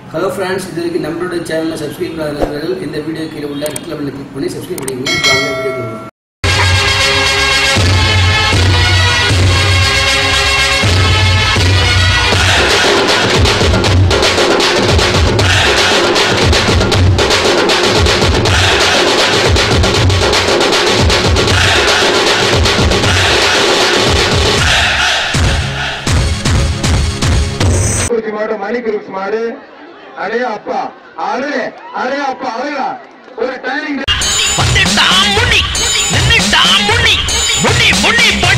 hello friends இது வரைக்கும் நம்மளோட சேனலில் சப்ஸ்கிரைப் பண்ணாதவர்கள் இந்த வீடியோ கீழே உள்ள ரெட் கலரில் கிளிக் பண்ணி சப்ஸ்கிரைப் பண்ணிக்கோங்க வாங்க வீடியோ போகலாம் குருச்சி மாடு மணி குருச்சி மாடு அடே அப்பா அடே அடே அப்பா அழகா ஒரு டைனிங் வந்துட்டான் முடி நின்னுட்டான் முடி முடி முடி